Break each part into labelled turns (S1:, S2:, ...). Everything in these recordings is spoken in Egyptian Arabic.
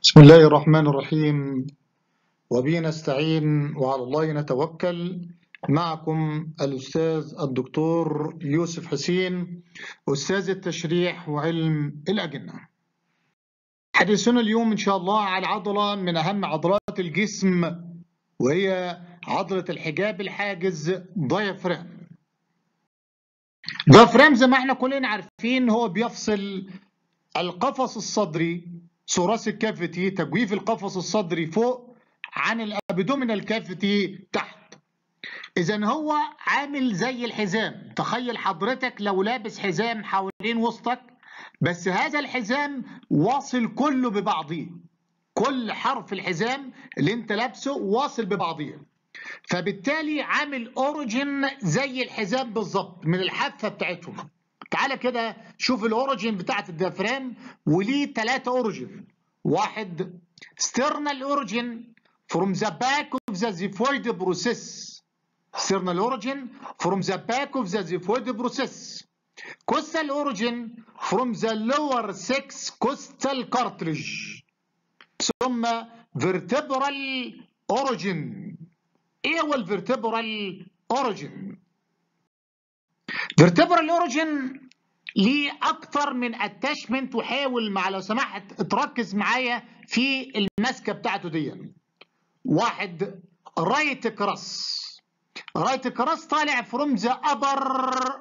S1: بسم الله الرحمن الرحيم وبه نستعين وعلى الله نتوكل معكم الأستاذ الدكتور يوسف حسين أستاذ التشريح وعلم الأجنة حديثنا اليوم إن شاء الله على عضلة من أهم عضلات الجسم وهي عضلة الحجاب الحاجز دايفرام دايفرام زي ما احنا كلنا عارفين هو بيفصل القفص الصدري ثوراسيك كافيتي تجويف القفص الصدري فوق عن الابدومينال كافيتي تحت اذا هو عامل زي الحزام تخيل حضرتك لو لابس حزام حوالين وسطك بس هذا الحزام واصل كله ببعضيه كل حرف الحزام اللي انت لابسه واصل ببعضيه فبالتالي عامل اوريجين زي الحزام بالظبط من الحافه بتاعتهم تعالى كده شوف الاوريجين بتاعت الديافرام وليه ثلاثة اوريجين واحد external origin from the back of the xiphoid process external origin from the back of the xiphoid process coastal origin from the lower six coastal cartilage ثم vertebral origin ايه هو الفيرتبرال اوريجين فيرتبرال اوريجين ليه اكتر من اتاشمنت وحاول مع لو سمحت تركز معايا في الماسكه بتاعته دي واحد رايت كراس رايت كراس طالع فروم ذا ابر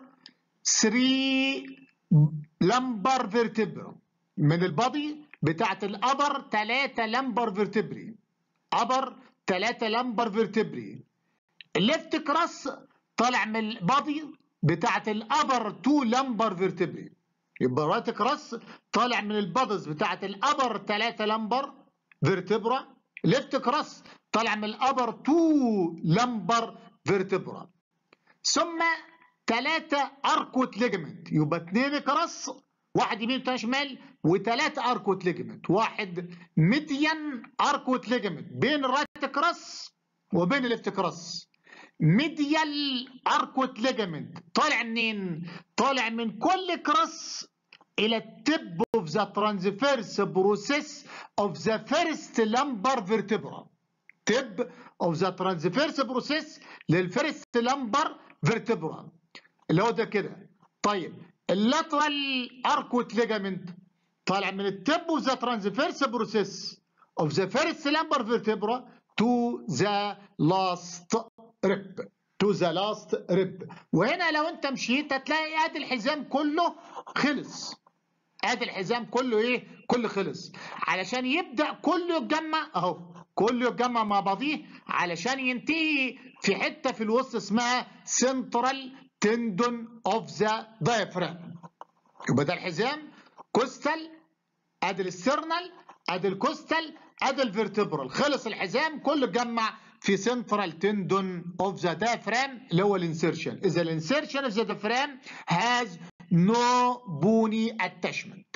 S1: 3 لمبر فيرتبرا من البادي بتاعت الابر 3 لمبر فيرتبري ابر 3 لمبر فيرتبري الليفت كراس طالع من البادي بتاعت الابر 2 لمبر فيرتبري يبقى رايت كراس طالع من البادز بتاعت الابر 3 لمبر فيرتبرا ليفت كراس طالع من الابر 2 لمبر فيرتبرا ثم 3 اركوت ليجمنت يبقى 2 كراس واحد يمين وثاني شمال وثلاثة اركوت ليجمنت واحد ميديان اركوت ليجمنت بين الرايت كراس وبين الليفت كراس ميديال اركوت ليجمنت طالع منين؟ طالع من كل كراس الى التب اوف ذا ترانسفيرس بروسيس اوف ذا فيرست لمبر فيرتبرا تب اوف ذا ترانسفيرس بروسيس للفيرست لمبر فيرتبرا اللي هو ده كده طيب اللاترال اركوت ليجامنت طالع من التب اوف ذا ترانسفيرس بروسيس اوف ذا فيرست لمبر فيرتبرا تو ذا لاست ريب تو ذا لاست ريب وهنا لو انت مشيت هتلاقي ادي الحزام كله خلص ادي الحزام كله ايه كله خلص علشان يبدا كله يتجمع اهو كله يتجمع مع بعضيه علشان ينتهي في حته في الوسط اسمها سنترال تندون اوف ذا دايفرام يبقى ده الحزام كوستال ادي السترنال ادي الكوستال ادي الفيرتبرال خلص الحزام كله اتجمع في سنترال تندون اوف ذا دايفرام اللي هو الانسيرشن اذا الانسيرشن اوف ذا دايفرام هاز نو بوني اتاشمنت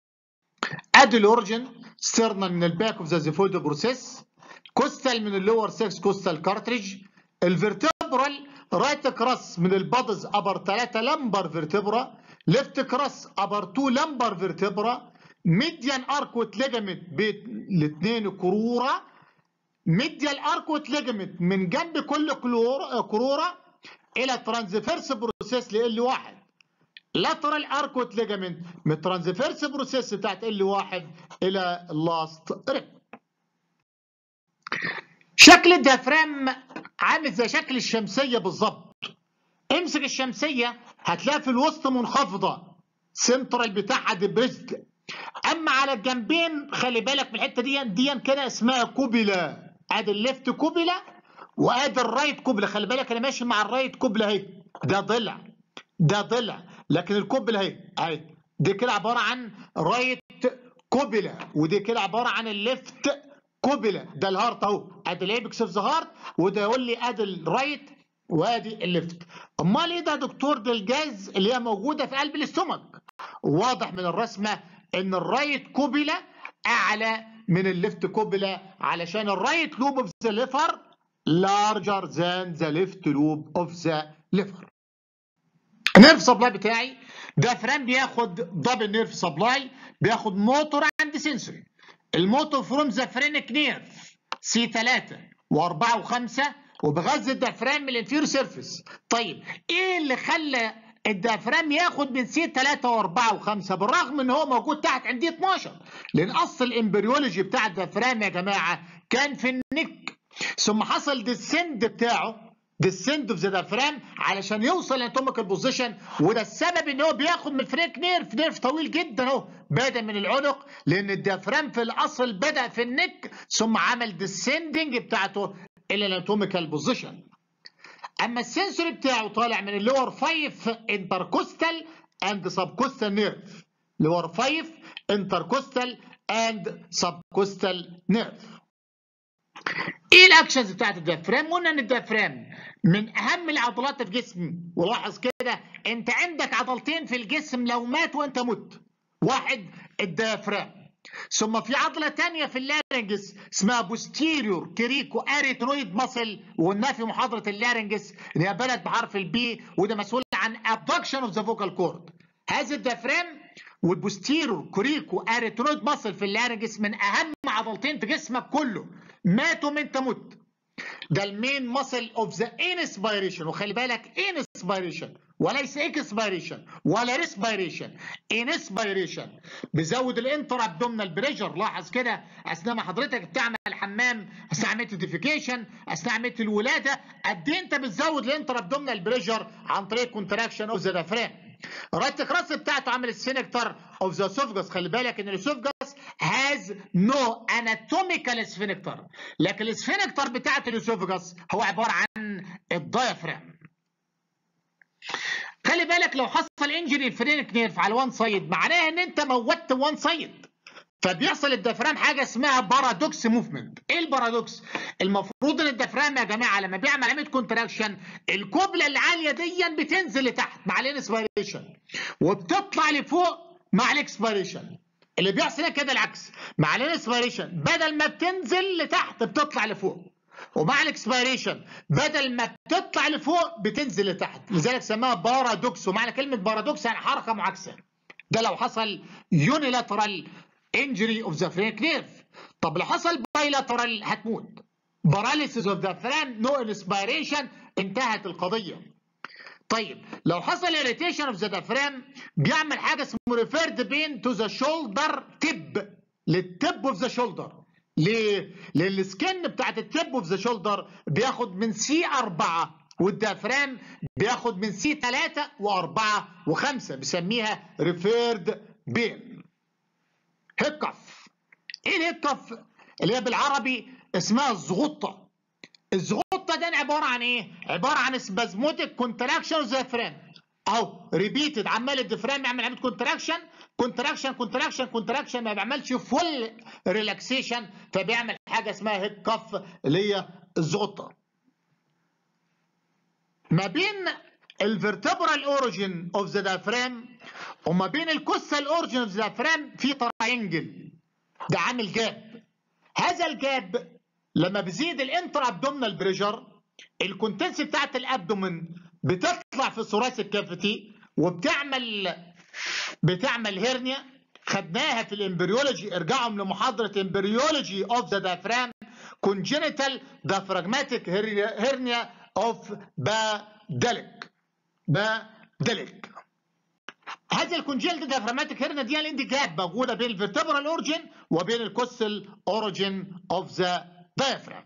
S1: ادي الاوريجن سترنال من الباك اوف ذا زيفويد بروسيس كوستال من اللور 6 كوستال كارتريج الفيرتبرال رايت كراس من البادز ابر 3 لمبر فيرتبرا ليفت كراس ابر 2 لمبر فيرتبرا ميديان اركوت ليجامنت بين الاثنين كروره ميديال اركوت ليجامنت من جنب كل كروره الى ترانزفيرس بروسيس ل 1 لاترال اركوت ليجامنت من الترانزفيرس بروسيس بتاعت ال 1 الى اللاست ريب شكل الديافرام عامل زي شكل الشمسيه بالظبط امسك الشمسيه هتلاقي في الوسط منخفضه سنترال بتاعها ديبريزد اما على الجنبين خلي بالك من الحته دي دي كده اسمها كوبيلا ادي الليفت كوبيلا وادي الرايت كوبيلا خلي بالك انا ماشي مع الرايت كوبيلا اهي ده ضلع ده ضلع لكن الكوبيلا اهي اهي دي كده عباره عن رايت كوبيلا ودي كده عباره عن الليفت كوبيلا ده الهارت اهو ادي الايبكس اوف ذا هارت وده يقول لي ادي الرايت وادي الليفت امال ايه ده يا دكتور ده الجاز اللي هي موجوده في قلب الاستومك واضح من الرسمه ان الرايت كوبيلا اعلى من الليفت كوبيلا علشان الرايت لوب اوف ذا ليفر larger than the left lobe of the liver النيرف سبلاي بتاعي ده فرام بياخد دبل نيرف سبلاي بياخد موتور عند سنسوري الموتو فروم ذا فرينك نيرف سي 3 و4 و5 وبغذي الديافرام من الانفير سيرفيس طيب ايه اللي خلى الديافرام ياخد من سي 3 و4 و5 بالرغم ان هو موجود تحت عندي 12 لان اصل الامبريولوجي بتاع الديافرام يا جماعه كان في النك ثم حصل ديسند بتاعه ديسند اوف ذا ديافرام علشان يوصل لاناتوميكال بوزيشن وده السبب ان هو بياخد من الفريك نيرف نيرف طويل جدا اهو بدا من العنق لان الديافرام في الاصل بدا في النك ثم عمل ديسندنج بتاعته الى الاناتوميكال بوزيشن اما السنسوري بتاعه طالع من اللور 5 انتركوستال اند سبكوستال نيرف لور 5 انتركوستال اند سبكوستال نيرف ايه الاكشنز بتاعت الديافرام؟ قلنا ان الديافرام من اهم العضلات في الجسم ولاحظ كده انت عندك عضلتين في الجسم لو مات وانت مت واحد الديافرام ثم في عضلة تانية في اللارنجس اسمها بوستيريور كريكو اريترويد ماسل وقلنا في محاضرة اللارنجس ان هي بلد بحرف البي وده مسؤول عن abduction of the vocal cord هذا الديافرام والبوستيريور كوريكو اريترويد ماسل في اللارنجس من اهم عضلتين في جسمك كله ماتوا من تموت ده المين ماسل اوف ذا انسبيريشن وخلي بالك انسبيريشن وليس اكسبيريشن ولا ريسبيريشن انسبيريشن بيزود الانتر ابدومينال بريشر لاحظ كده اثناء ما حضرتك بتعمل الحمام اثناء عمليه الديفيكيشن اثناء عمليه الولاده قد ايه انت بتزود الانتر ابدومينال بريشر عن طريق كونتراكشن اوف ذا دافرام الرايت كراس بتاعته عامل السينكتر اوف ذا سوفجس خلي بالك ان الاسوفجس هاز نو اناتوميكال سفينكتر لكن السفينكتر بتاعت الاسوفجس هو عباره عن الدايفرام خلي بالك لو حصل انجري الفرينك نيرف على وان سايد معناها ان انت موتت وان سايد فبيحصل الدفرام حاجه اسمها بارادوكس موفمنت ايه البارادوكس المفروض ان الدفرام يا جماعه لما بيعمل عمليه كونتراكشن الكوبله العاليه دي بتنزل لتحت مع الانسبيريشن وبتطلع لفوق مع الاكسبيريشن اللي بيحصل كده العكس مع الانسبيريشن بدل ما بتنزل لتحت بتطلع لفوق ومع الاكسبيريشن بدل ما بتطلع لفوق بتنزل لتحت لذلك سماها بارادوكس ومعنى كلمه بارادوكس يعني حركه معاكسه ده لو حصل يونيلاترال انجري اوف ذا فرينك نيرف طب لو حصل بايلاترال هتموت باراليسيس اوف ذا فران نو انسبيريشن انتهت القضيه طيب لو حصل اريتيشن اوف ذا دافرام بيعمل حاجه اسمه ريفيرد بين تو ذا شولدر تب للتب اوف ذا شولدر ليه؟ لان السكن بتاعت التب اوف ذا شولدر بياخد من سي 4 والدافرام بياخد من سي 3 و4 و5 بيسميها ريفيرد بين هيكف ايه الهيكف اللي هي بالعربي اسمها الزغطه الزغطه ده عباره عن ايه عباره عن سبازموتيك كونتراكشن زي فرام اهو ريبيتد عمال الدفرام يعمل عمليه كونتراكشن كونتراكشن كونتراكشن كونتراكشن ما بيعملش فول ريلاكسيشن فبيعمل حاجه اسمها هيك كف اللي هي الزغطه ما بين الفرتبرال اوريجين اوف ذا دافرام وما بين الكوستال اوريجين اوف ذا دافرام في تراينجل ده عامل جاب هذا الجاب لما بيزيد الانتر ابدومينال بريشر الكونتنس بتاعت الابدومين بتطلع في الثوراسيك كافيتي وبتعمل بتعمل هيرنيا خدناها في الامبريولوجي ارجعهم لمحاضره امبريولوجي اوف ذا دافرام كونجينيتال دافراجماتيك هيرنيا اوف بادلك بادلك هذه الكونجيلد دافراماتيك هيرنيا دي اللي جاب موجوده بين الفيرتبرال اورجين وبين الكوستال اوريجين اوف ذا دايفرام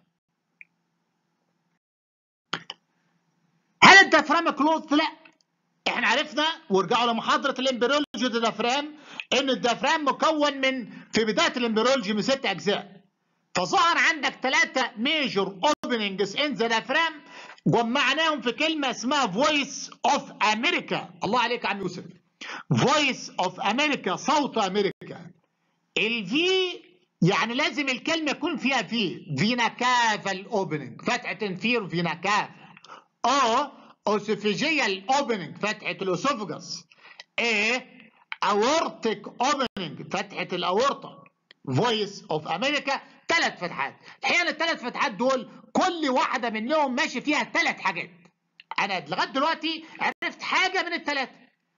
S1: هل الدايفرام كلوز لا احنا عرفنا وارجعوا لمحاضره الامبريولوجي الدايفرام ان الدايفرام مكون من في بدايه الامبريولوجي من ست اجزاء فظهر عندك ثلاثه ميجور اوبننجز ان ذا دايفرام جمعناهم في كلمه اسمها فويس اوف امريكا الله عليك يا عم يوسف فويس اوف امريكا صوت امريكا الفي يعني لازم الكلمة يكون فيها في فينا كافا الاوبننج فتحة انفير فينا كافا او اوسوفيجيال اوبننج فتحة الاسوفجس ايه اورتيك اوبننج فتحة الاورطة فويس اوف امريكا ثلاث فتحات الحقيقة الثلاث فتحات دول كل واحدة منهم ماشي فيها ثلاث حاجات انا لغاية دلوقتي عرفت حاجة من الثلاثة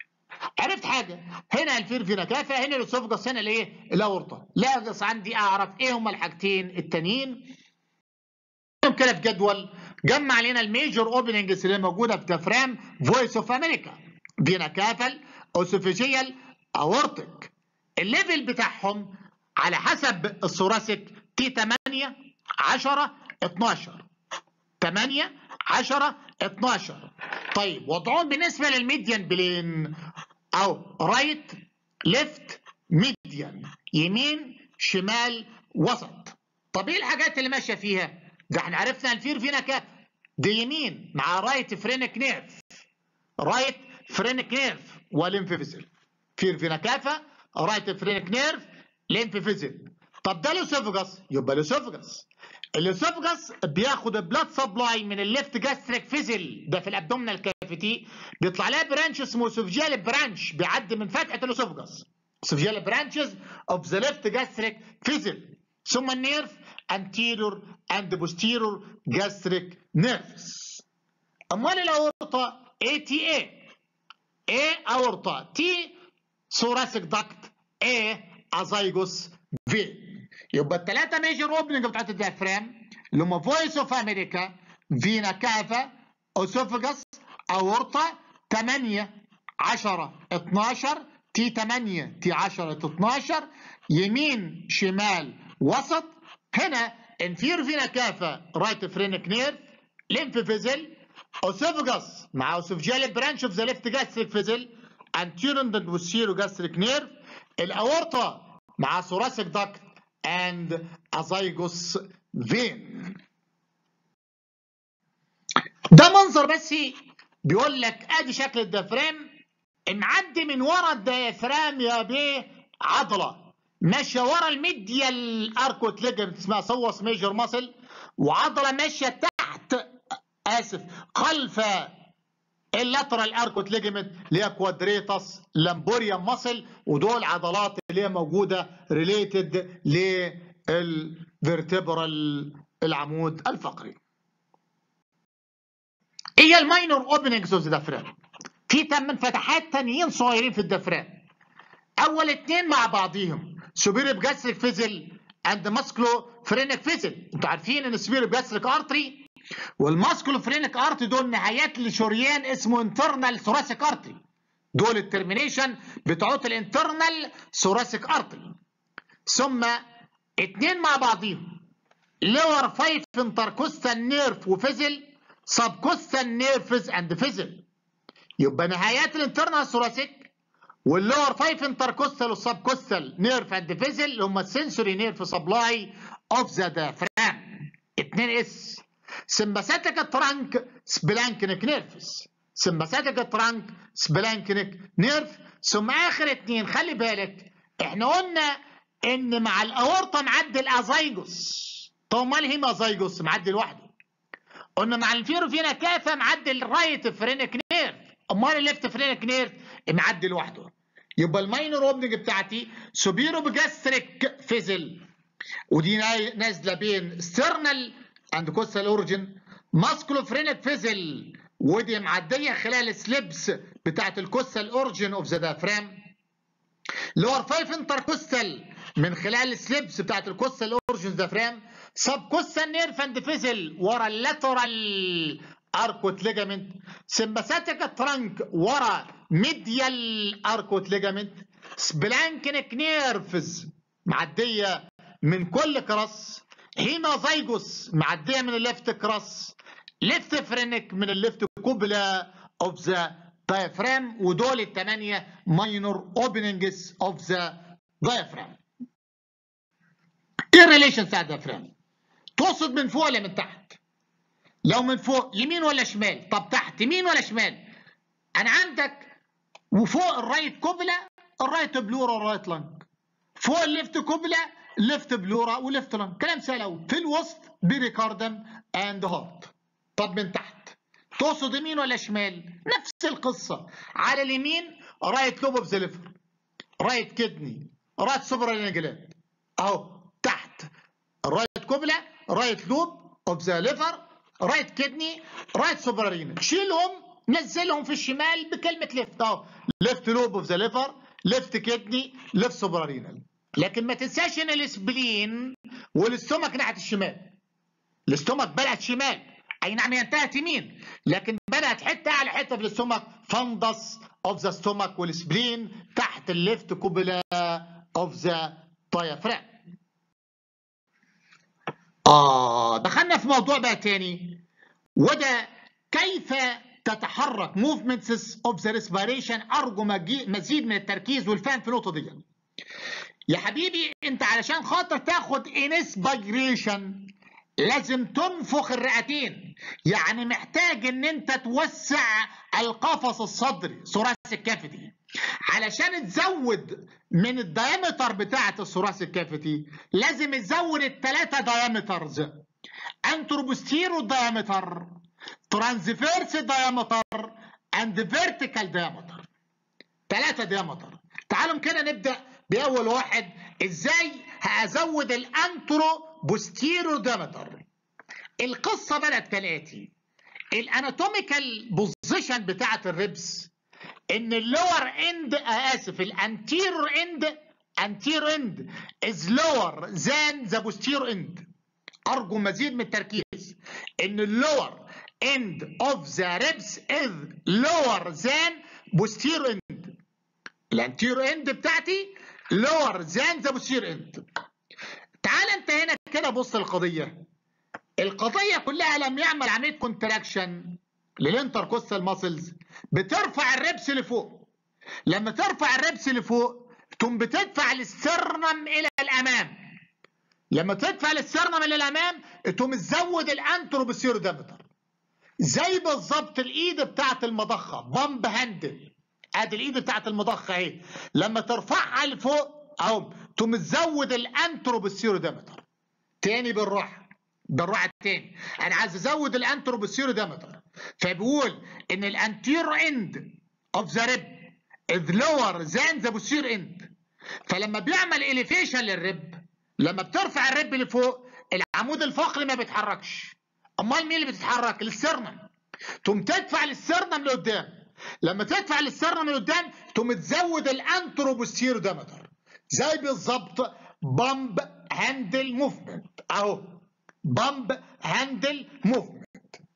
S1: عرفت حاجه هنا الفير فينا كافه هنا الاسوفجس هنا الايه الاورطه لاغص عندي اعرف ايه هما الحاجتين التانيين كده في جدول جمع لنا الميجور اوبننجز اللي موجوده في ديافرام فويس اوف امريكا فينا كافل اوسوفيجيال اورتك الليفل بتاعهم على حسب الثوراسيك تي 8 10 12 8 10 12 طيب وضعهم بالنسبه للميديان بلين او رايت ليفت ميديان يمين شمال وسط طب ايه الحاجات اللي ماشيه فيها ده احنا عرفنا الفير فينا كاف دي يمين مع رايت فرينك نيرف رايت فرينك نيرف والانفيفيزل فير فينا كافه رايت فرينك نيرف لانفيفيزل طب ده الاسوفجس يبقى الاسوفجس الاسوفجس بياخد البلاد سبلاي من الليفت جاستريك فيزل ده في الابدومينال كافيتي بيطلع لها برانش اسمه اسوفجيال برانش بيعدي من فتحه الاسوفجس اسوفجيال برانشز اوف ذا ليفت جاستريك فيزل ثم النيرف anterior and posterior gastric nerves امال الاورطه ATA A aorta T thoracic duct A azygos vein يبقى الثلاثه ميجر اوبننج بتاعت الديافرام اللي هم فويس اوف امريكا فينا كافا اوسوفجس اورطه 8 10 12 تي 8 تي 10 12 يمين شمال وسط هنا انفير فينا كافا رايت فرينك نيرف ليمف فيزل اوسوفجس مع اوسوفجيال برانش اوف ذا ليفت جاستريك فيزل anterior and posterior gastric nerve الاورطه مع thoracic duct and azygos vein ده منظر بس بيقول لك ادي شكل الديافرام معدي من ورا الديافرام يا بيه عضله ماشيه ورا الميديال اركوت ليجمنت اسمها سوس ميجر ماسل وعضله ماشيه تحت اسف خلف اللاترال اركوت ليجمنت اللي هي كوادريتاس لامبوريوم ماسل ودول عضلات اللي هي موجوده ريليتد للفيرتبرال العمود الفقري. هي الماينور اوبننجز اوف ذا في ثمان فتحات تانيين صغيرين في الدفران. اول اثنين مع بعضيهم سوبيريب جاستريك فيزل اند ماسكلو فرينك فيزل انتوا عارفين ان السوبيريب جاستريك ارتري والماسكولو فرينك ارتري دول نهايات لشريان اسمه انترنال ثوراسيك ارتري دول الترمينيشن بتوعت الانترنال ثوراسيك ارتري ثم اتنين مع بعضيهم لور فايف انتركوستال نيرف وفيزل سبكوستال نيرفز اند فيزل يبقى نهايات الانترنال ثوراسيك واللور فايف انتركوستال والسبكوستال نيرف اند فيزل اللي هم السنسوري نيرف سبلاي اوف ذا دافرام 2 اس سمباثيتك ترانك سبلانكنيك نيرفز سمباثيتك ترانك سبلانكنيك نيرف ثم اخر اتنين خلي بالك احنا قلنا ان مع الاورطه معدي الازايجوس طب امال هيما ازايجوس معدي لوحده قلنا مع الفيرو فينا كافه معدي الرايت فرينك نيرف امال الليفت فرينك نيرف معدي لوحده يبقى الماينور اوبننج بتاعتي سوبيرو بجاستريك فيزل ودي نازله بين سترنال عند كوستال اورجن ماسكولو فرينك فيزل ودي معديه خلال السليبس بتاعت الكوستال اورجن اوف ذا دافرام لور فايف انتركوستال من خلال السليبس بتاعت الكوستال اورجن دافرام سب كوستال نيرف اند فيزل ورا اللاترال اركوت ليجامنت سمباثيتك ترانك ورا ميديال اركوت ليجامنت سبلانكنك نيرفز معديه من كل كراس هيمازايجوس معديه من الليفت كراس ليفت فرينك من الليفت كوبلا اوف ذا diaphragm ودول الثمانيه ماينور اوبننجز اوف ذا diaphragm ايه الريليشن بتاع الديافرام تقصد من فوق ولا من تحت لو من فوق يمين ولا شمال طب تحت يمين ولا شمال انا عندك وفوق الرايت كوبلا الرايت بلورا والرايت لانج فوق الليفت كوبلا ليفت بلورا وليفت لانج كلام سهل قوي في الوسط بيريكاردم اند هارت طب من تحت تقصد يمين ولا شمال نفس القصه على اليمين رايت لوب اوف ذا ليفر رايت كدني رايت سوبرا جلاند اهو تحت الرايت كوبلا رايت لوب اوف ذا ليفر رايت كدني رايت سوبرارينا شيلهم نزلهم في الشمال بكلمه ليفت اهو ليفت لوب اوف ذا ليفر ليفت كدني ليفت سوبرارينال لكن ما تنساش ان الاسبلين والاستومك ناحيه الشمال الاستومك بدات شمال اي نعم هي انتهت يمين لكن بدات حته على حته في الاستومك فندس اوف ذا ستومك والسبلين تحت الليفت كوبلا اوف ذا diaphragm اه دخلنا في موضوع بقى تاني وده كيف تتحرك movements of the respiration ارجو مزيد من التركيز والفهم في النقطه دي يا حبيبي انت علشان خاطر تاخد انسبيريشن لازم تنفخ الرئتين يعني محتاج ان انت توسع القفص الصدري ثوراسيك كافيتي علشان تزود من الدايمتر بتاعه الثوراسيك كافيتي لازم تزود الثلاثه دايمترز انتروبوستيرو دايمتر ترانسفيرس دايمتر اند فيرتيكال دايمتر ثلاثه دايمتر تعالوا كده نبدا باول واحد ازاي هزود الانترو بوستيرو دايمتر القصه بدات كالاتي الاناتوميكال بوزيشن بتاعه الريبس ان اللور اند اسف الانتيرور اند anterior end is lower than the posterior end ارجو مزيد من التركيز ان اللور end of the ribs is lower than posterior end الانتيرور end بتاعتي lower than the posterior end تعال انت هنا كده بص القضيه القضيه كلها لما يعمل عمليه كونتراكشن للانتركوستال ماسلز بترفع الربس لفوق لما ترفع الربس لفوق تقوم بتدفع الاسترنم الى الامام لما تدفع الاسترنم الى الامام تقوم تزود الانتروبسيرو دابتر زي بالظبط الايد بتاعت المضخه بامب هاندل ادي الايد بتاعت المضخه اهي لما ترفعها لفوق اهو تقوم تزود الانتروبسيرو دابتر تاني بالراحه بالراحه التاني انا عايز ازود الانتروبسيرو دابتر فبيقول ان الانتير اند اوف ذا ريب از لور ذان ذا بوستير اند فلما بيعمل اليفيشن للريب لما بترفع الريب لفوق العمود الفقري ما بيتحركش امال مين اللي بتتحرك السرنم تقوم تدفع للسرنم لقدام لما تدفع للسرنم لقدام تقوم تزود الانتروبوستيرو دامتر زي بالظبط بامب هاندل موفمنت اهو بامب هاندل موفمنت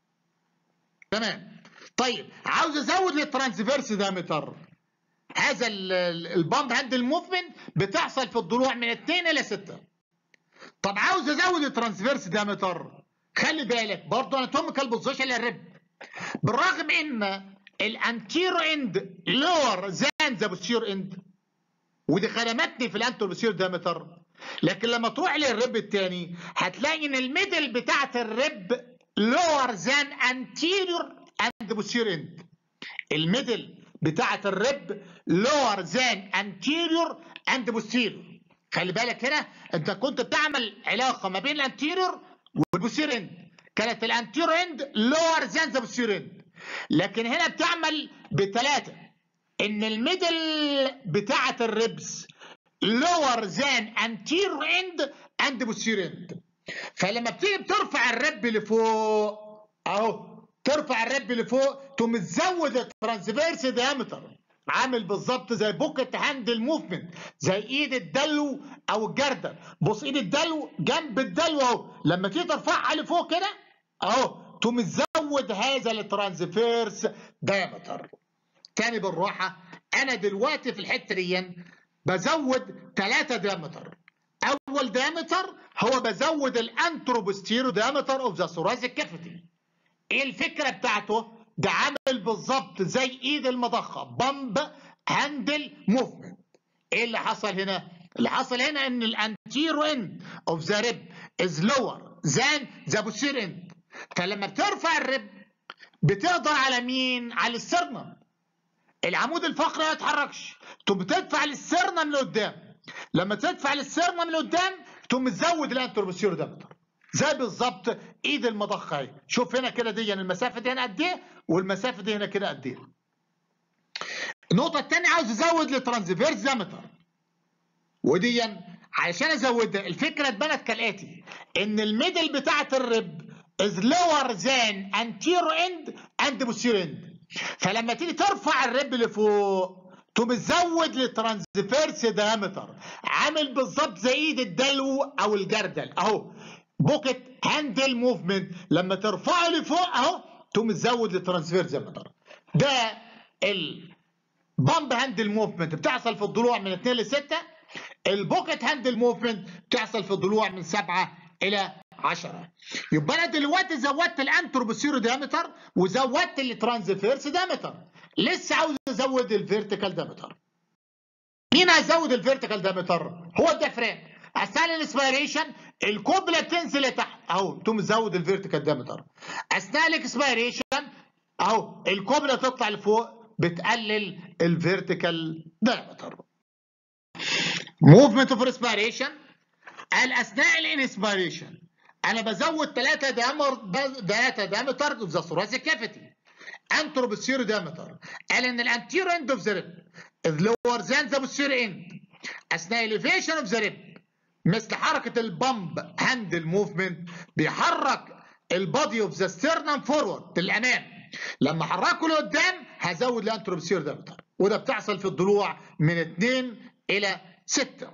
S1: تمام طيب عاوز ازود للترانسفيرس دامتر هذا البامب هاندل موفمنت بتحصل في الضلوع من 2 الى 6 طب عاوز ازود الترانسفيرس دامتر خلي بالك برضه اناتوميكال بوزيشن للرب بالرغم ان الانتيرو اند لور ذان ذا بوستير اند ودي خدمتني في الانترو بوستير دامتر لكن لما تروح للرب الثاني هتلاقي ان الميدل بتاعت الرب lower than anterior and posterior end الميدل بتاعة الرب lower than anterior and posterior خلي بالك هنا انت كنت بتعمل علاقة ما بين الانتيريور والبوستير اند كانت الانتيريور اند lower than the posterior end لكن هنا بتعمل بثلاثة ان الميدل بتاعة الربس lower than anterior end and posterior end فلما بتيجي بترفع الرب لفوق اهو ترفع الرب لفوق تقوم تزود الترانسفيرس ديامتر عامل بالظبط زي بوكت هاندل موفمنت زي ايد الدلو او الجردل بص ايد الدلو جنب الدلو اهو لما تيجي ترفعها لفوق كده اهو تقوم تزود هذا الترانسفيرس ديامتر تاني بالراحه انا دلوقتي في الحته دي بزود 3 ديامتر اول ديامتر هو بزود الانتروبوستيرو ديامتر اوف ذا ثوراسيك كافيتي ايه الفكره بتاعته ده عامل بالظبط زي ايد المضخه بامب هاندل موفمنت ايه اللي حصل هنا اللي حصل هنا ان الانتيرو اند اوف ذا ريب از لور ذان ذا بوستير اند فلما بترفع الريب بتقدر على مين على السرنم العمود الفقري ما يتحركش تقوم بتدفع للسرنم لقدام لما تدفع للسرنم لقدام تقوم تزود الانتروبوسيرو دامتر زي بالظبط ايد المضخه اهي شوف هنا كده دي يعني المسافه دي هنا قد ايه والمسافه دي هنا كده قد ايه النقطه الثانيه عاوز ازود الترانسفيرس دامتر ودي علشان ازودها الفكره اتبنت كالاتي ان الميدل بتاعه الرب از لور ذان انتيرو اند اند بوستيرو اند فلما تيجي ترفع الرب لفوق تقوم تزود للترانسفيرس دايمتر عامل بالظبط زي ايد الدلو او الجردل اهو بوكت هاندل موفمنت لما ترفعه لفوق اهو تقوم تزود للترانسفيرس دايمتر ده البامب هاندل موفمنت بتحصل في الضلوع من 2 ل 6 البوكت هاندل موفمنت بتحصل في الضلوع من 7 الى 10 يبقى انا دلوقتي زودت الانتروبوسيرو دايمتر وزودت الترانسفيرس دايمتر لسه عاوز ازود الفيرتيكال دايمتر مين هيزود الفيرتيكال دايمتر هو الدفران اثناء الانسبيريشن الكوبله بتنزل لتحت اهو تقوم تزود الفيرتيكال دايمتر اثناء الاكسبيريشن اهو الكوبله تطلع لفوق بتقلل الفيرتيكال دايمتر موفمنت اوف ريسبيريشن قال اثناء الانسبيريشن انا بزود 3 دامر 3 دامتر اوف ذا ثوراسيك كافيتي انتروبوسيرو دامتر قال ان الانتيرو اند اوف ذا ريب از لور ذان ذا بوسيرو اند اثناء اليفيشن اوف ذا ريب مثل حركه البامب هاندل موفمنت بيحرك البادي اوف ذا ستيرنم فورورد للامام لما حركه لقدام هزود الانتروبوسيرو دامتر وده بتحصل في الضلوع من 2 الى 6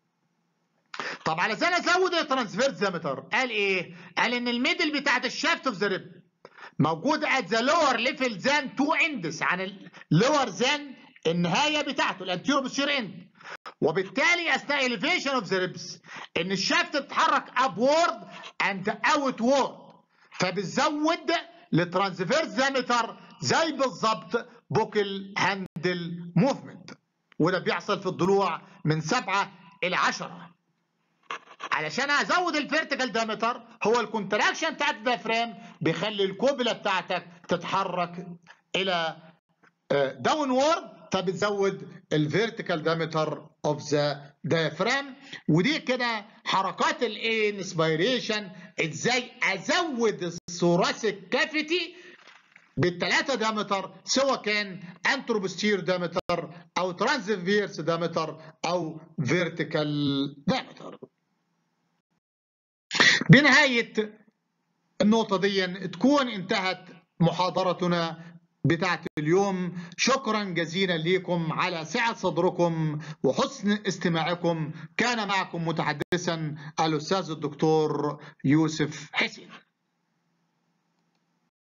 S1: طب علشان ازود الترانسفيرس دايمتر قال ايه؟ قال ان الميدل بتاعت الشافت اوف ذا ريب موجود ات ذا لور ليفل ذان تو اندس عن اللور ذان النهايه بتاعته الانتيرو بوستير اند وبالتالي اثناء elevation اوف ذا ريبس ان الشافت بتتحرك ابورد اند اوتورد فبتزود للترانسفيرس دايمتر زي بالظبط بوكل هاندل موفمنت وده بيحصل في الضلوع من 7 الى 10 علشان ازود الفيرتيكال دايمتر هو الكونتراكشن بتاعت الديافرام بيخلي الكوبله بتاعتك تتحرك الى داون وورد فبتزود الفيرتيكال دايمتر اوف ذا دايفرام ودي كده حركات الانسبيريشن ازاي ازود الثوراسيك كافيتي بالثلاثه دايمتر سواء كان انتروبوستير دايمتر او ترانسفيرس دايمتر او فيرتيكال دايمتر بنهاية النقطة دي تكون انتهت محاضرتنا بتاعت اليوم شكرا جزيلا لكم على سعة صدركم وحسن استماعكم كان معكم متحدثا الأستاذ الدكتور يوسف حسين